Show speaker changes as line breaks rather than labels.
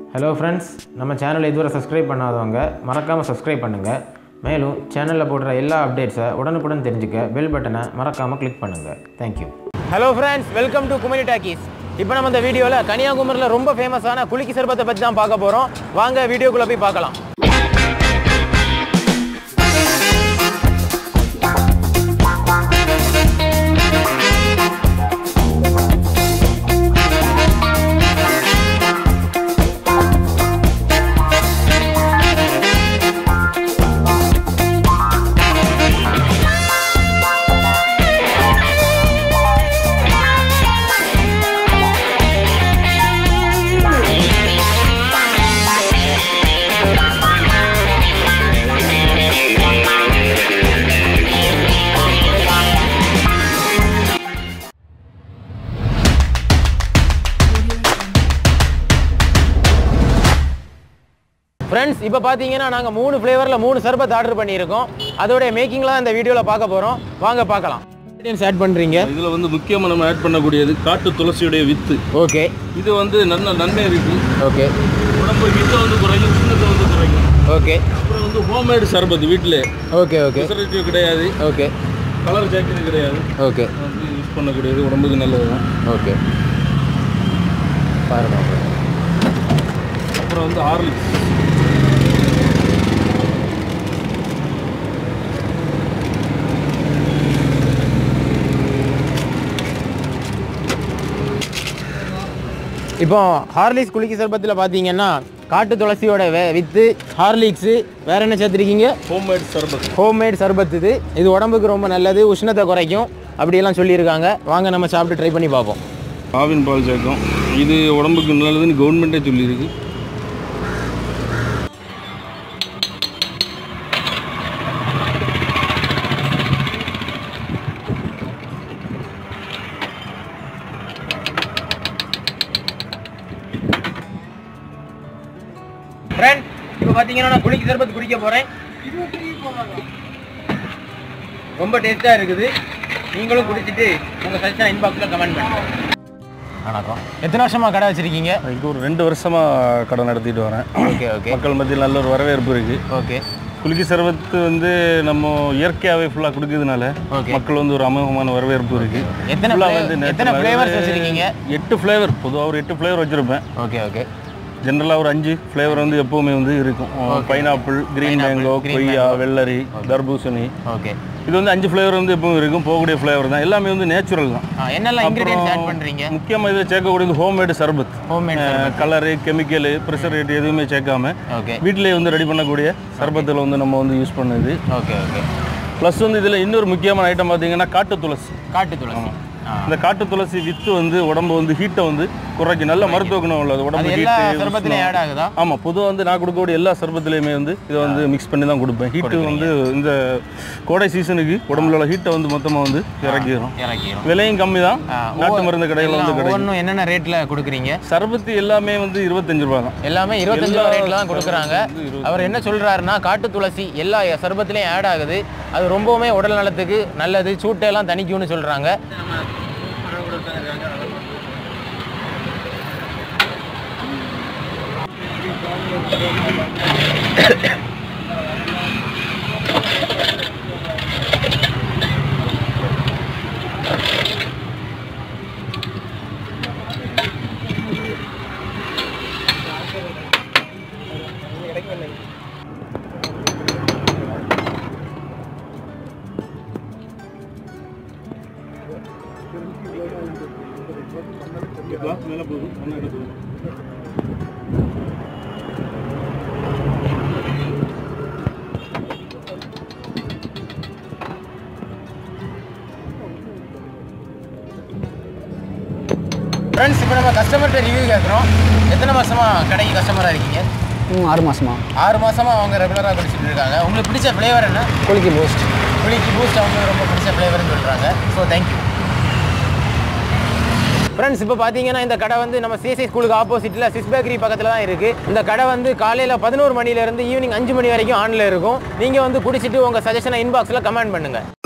Hello friends நம்ம சேனலை இதுவரை சப்ஸ்கிரைப் பண்ணாதவங்க மறக்காமல் சப்ஸ்கிரைப் பண்ணுங்கள் மேலும் சேனலில் போடுற எல்லா அப்டேட்ஸை உடனுக்குடன் தெரிஞ்சுக்க பெல் பட்டனை மறக்காமல் கிளிக் பண்ணுங்கள் thank you hello friends welcome to Kumari talkies இப்போ நம்ம இந்த வீடியோவில் கன்னியாகுமரியில் ரொம்ப ஃபேமஸான குலுக்கி சிறப்பத்தை பற்றி தான் பார்க்க போகிறோம் வாங்க வீடியோக்குள்ளே போய் பார்க்கலாம் ஃப்ரெண்ட்ஸ் இப்போ பார்த்தீங்கன்னா நாங்கள் மூணு ஃப்ளேவரில் மூணு சர்பத் ஆர்டர் பண்ணியிருக்கோம் அதோடைய மேக்கிங்லாம் இந்த வீடியோவில் பார்க்க போகிறோம் வாங்க பார்க்கலாம் ஆட் பண்ணுறீங்க
இதில் வந்து முக்கியமாக நம்ம ஆட் பண்ணக்கூடியது காட்டு துளசியுடைய வித்து
ஓகே
இது வந்து நல்ல நன்மை இருக்கு
ஓகே
உடம்பு ஹீட்டை வந்து குறைக்கும் சின்னத்தை வந்து குறைக்கும்
ஓகே
அப்புறம் வந்து ஹோம்மேடு சர்பத் வீட்டில்
ஓகே ஓகே
ப்ரிசர்வேட்டிவ் கிடையாது
ஓகே
கலர் ஜாக்கெட் கிடையாது
ஓகே
வந்து யூஸ் பண்ணக்கூடியது உடம்புக்கு நல்லது தான்
ஓகே பாருங்க
அப்புறம் வந்து ஹார்லிக்ஸ்
இப்போ ஹார்லிக்ஸ் குலுக்கி சர்பத்தில் பார்த்தீங்கன்னா காட்டு துளசியோட வே வித்து ஹார்லிக்ஸு வேற என்ன சேர்த்துருக்கீங்க
ஹோம்மேட் சர்பத்
ஹோம்மேட் சர்பத் இது இது உடம்புக்கு ரொம்ப நல்லது உஷ்ணத்தை குறைக்கும் அப்படியெல்லாம் சொல்லியிருக்காங்க வாங்க நம்ம சாப்பிட்டு ட்ரை பண்ணி பார்ப்போம்
ஆவின் பால் சேர்க்கும் இது உடம்புக்கு நல்லதுன்னு கவர்மெண்ட்டே சொல்லியிருக்கு
ஃப்ரெண்ட் இப்போ பார்த்தீங்கன்னா நான் குளிக்க சர்பத் குடிக்க போகிறேன் ரொம்ப டேஸ்ட்டாக இருக்குது நீங்களும் குடிச்சிட்டு உங்கள் சஜஷன் இன்பாக்ஸில் கமெண்ட் பண்ணுங்க வணக்கம் எத்தனை வருஷமாக கடை வச்சுருக்கீங்க
இங்கே ஒரு ரெண்டு வருஷமாக கடை நடத்திட்டு வரேன்
ஓகே ஓகே
மக்கள் மத்தியில் நல்ல ஒரு வரவேற்பு இருக்குது
ஓகே
குலுக்கி சர்பத்து வந்து நம்ம இயற்கையாகவே ஃபுல்லாக கொடுக்கறதுனால
Okay.
மக்கள் வந்து ஒரு அமோகமான வரவேற்பு இருக்கு
எத்தனை
Full-ஆ
flavor-
வந்து
எத்தனை
natural-ஆ
flavors
வந்து
வச்சிருக்கீங்க?
எட்டு ஃப்ளேவர் பொதுவாக ஒரு எட்டு ஃப்ளேவர் வச்சுருப்பேன்
ஓகே ஓகே
ஜென்ரலாக ஒரு அஞ்சு ஃப்ளேவர் வந்து எப்போவுமே வந்து இருக்கும் பைனாப்பிள் கிரீன் மேங்கோ கொய்யா வெள்ளரி தர்பூசணி
ஓகே
இது வந்து அஞ்சு ஃப்ளேவர் வந்து எப்பவும் இருக்கும் போகக்கூடிய ஃப்ளேவர் தான் எல்லாமே வந்து நேச்சுரல் தான்
என்னெல்லாம் இன்க்ரீடியன்ஸ் ஆட் பண்ணுறீங்க
முக்கியமாக இதில் சேர்க்கக்கூடியது ஹோம்மேடு சர்பத்
ஹோம்மேட்
கலரு கெமிக்கலு ப்ரிசர்வேட்டிவ் எதுவுமே சேர்க்காம
ஓகே
வீட்டிலேயே வந்து ரெடி பண்ணக்கூடிய சர்பத்தில் வந்து நம்ம வந்து யூஸ் பண்ணுது
ஓகே ஓகே
ப்ளஸ் வந்து இதில் இன்னொரு முக்கியமான ஐட்டம் பார்த்தீங்கன்னா காட்டு துளசி
காட்டு துளசி ஆ.
இந்த காட்டு துளசி வித்து வந்து உடம்பு வந்து ஹீட்டை வந்து குறைக்கும் நல்ல மருத்துவ குணம் உள்ளது
அது
உடம்பு
எல்லா
ஹீட்டு
சர்பத்திலையும் ஆட் ஆகுதா
ஆமாம் பொதுவாக வந்து நான் கொடுக்கக்கூடிய எல்லா சர்பத்துலேயுமே வந்து இதை வந்து மிக்ஸ் பண்ணி தான் கொடுப்பேன் ஹீட்டு வந்து இந்த கோடை சீசனுக்கு உடம்புல உள்ள ஹீட்டை வந்து மொத்தமாக வந்து இறக்கிடும்
இறக்கிடும்
விலையும் கம்மி தான் நாட்டு மருந்து கடையில் வந்து கிடைக்கும்
ஒவ்வொன்றும் என்னென்ன ரேட்டில் கொடுக்குறீங்க
சர்பத்து எல்லாமே வந்து இருபத்தஞ்சு ரூபா தான்
எல்லாமே இருபத்தஞ்சு ரூபா ரேட்டில் தான் கொடுக்குறாங்க அவர் என்ன சொல்றாருன்னா காட்டு துளசி எல்லா சர்பத்துலையும் ஆட் ஆகுது அது ரொம்பவுமே உடல் நலத்துக்கு நல்லது சூட்டெல்லாம் தணிக்கும்னு சொல்றாங்க
மேலே போகுது
ஃப்ரெண்ட்ஸ் இப்போ நம்ம கஸ்டமர்கிட்ட ரிவ்யூ கேட்குறோம் எத்தனை மாசமா கடைக்கு கஸ்டமராக இருக்கீங்க
ம் ஆறு மாசமா
ஆறு மாசமா அவங்க ரெகுலராக குடிச்சிட்டு இருக்காங்க உங்களுக்கு பிடிச்ச ஃப்ளேவர் என்ன
குளிக்கி பூஸ்ட்
புளிக்கு பூஸ்ட் அவங்களுக்கு ரொம்ப பிடிச்ச ஃப்ளேவர்னு சொல்கிறாங்க ஸோ தேங்க்யூ ஃப்ரெண்ட்ஸ் இப்போ பார்த்தீங்கன்னா இந்த கடை வந்து நம்ம சிஎஸ்ஐ ஸ்கூலுக்கு ஆப்போசிட்டில் சிஸ் பேக்கரி பக்கத்தில் தான் இருக்குது இந்த கடை வந்து காலையில் பதினோரு மணிலேருந்து ஈவினிங் அஞ்சு மணி வரைக்கும் ஆனில் இருக்கும் நீங்கள் வந்து குடிச்சிட்டு உங்கள் சஜஷனை இன்பாக்ஸில் கமெண்ட் பண்ணுங்கள்